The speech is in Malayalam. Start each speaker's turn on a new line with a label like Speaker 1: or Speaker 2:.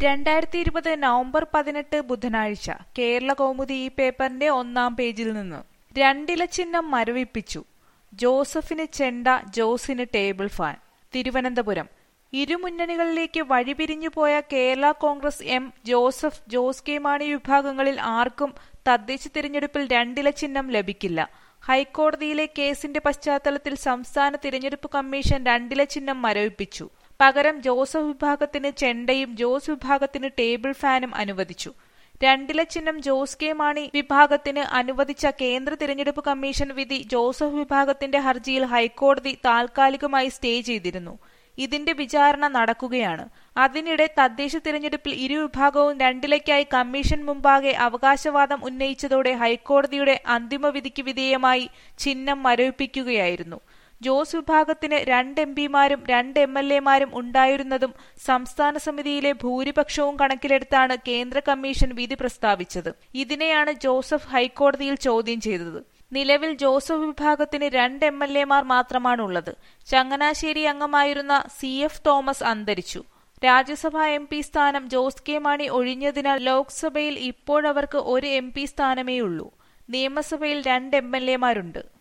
Speaker 1: രണ്ടായിരത്തി ഇരുപത് നവംബർ പതിനെട്ട് ബുധനാഴ്ച കേരള കൗമുദി ഈ പേപ്പറിന്റെ ഒന്നാം പേജിൽ നിന്ന് രണ്ടില ചിഹ്നം മരവിപ്പിച്ചു ജോസഫിന് ചെണ്ട ജോസിന് ടേബിൾ ഫാൻ തിരുവനന്തപുരം ഇരുമുന്നണികളിലേക്ക് വഴിപിരിഞ്ഞു പോയ കേരള കോൺഗ്രസ് എം ജോസഫ് ജോസ് കെ മാണി വിഭാഗങ്ങളിൽ ആർക്കും തദ്ദേശ തിരഞ്ഞെടുപ്പിൽ രണ്ടില ചിഹ്നം ലഭിക്കില്ല ഹൈക്കോടതിയിലെ കേസിന്റെ പശ്ചാത്തലത്തിൽ സംസ്ഥാന തിരഞ്ഞെടുപ്പ് കമ്മീഷൻ രണ്ടില ചിഹ്നം മരവിപ്പിച്ചു പകരം ജോസഫ് വിഭാഗത്തിന് ചെണ്ടയും ജോസ് വിഭാഗത്തിന് ടേബിൾ ഫാനും അനുവദിച്ചു രണ്ടില ചിഹ്നം ജോസ് കെ മാണി വിഭാഗത്തിന് അനുവദിച്ച കേന്ദ്ര തിരഞ്ഞെടുപ്പ് കമ്മീഷൻ വിധി ജോസഫ് വിഭാഗത്തിന്റെ ഹർജിയിൽ ഹൈക്കോടതി താൽക്കാലികമായി സ്റ്റേ ചെയ്തിരുന്നു ഇതിന്റെ വിചാരണ നടക്കുകയാണ് അതിനിടെ തദ്ദേശ തിരഞ്ഞെടുപ്പിൽ ഇരുവിഭാഗവും രണ്ടിലയ്ക്കായി കമ്മീഷൻ മുമ്പാകെ അവകാശവാദം ഉന്നയിച്ചതോടെ ഹൈക്കോടതിയുടെ അന്തിമവിധിക്ക് വിധേയമായി ചിഹ്നം മരവിപ്പിക്കുകയായിരുന്നു ജോസ് വിഭാഗത്തിന് രണ്ട് എം പിമാരും രണ്ട് എം എൽ എമാരും ഉണ്ടായിരുന്നതും സംസ്ഥാന സമിതിയിലെ ഭൂരിപക്ഷവും കണക്കിലെടുത്താണ് കേന്ദ്ര കമ്മീഷൻ വിധി പ്രസ്താവിച്ചത് ഇതിനെയാണ് ജോസഫ് ഹൈക്കോടതിയിൽ ചോദ്യം ചെയ്തത് നിലവിൽ ജോസഫ് വിഭാഗത്തിന് രണ്ട് എം എൽ എമാർ മാത്രമാണുള്ളത് ചങ്ങനാശ്ശേരി അംഗമായിരുന്ന സി എഫ് തോമസ് അന്തരിച്ചു രാജ്യസഭാ എം പി സ്ഥാനം ജോസ് കെ മാണി ഒഴിഞ്ഞതിനാൽ ലോക്സഭയിൽ ഇപ്പോഴവർക്ക് ഒരു എം പി സ്ഥാനമേയുള്ളൂ നിയമസഭയിൽ രണ്ട് എം എൽ എമാരുണ്ട്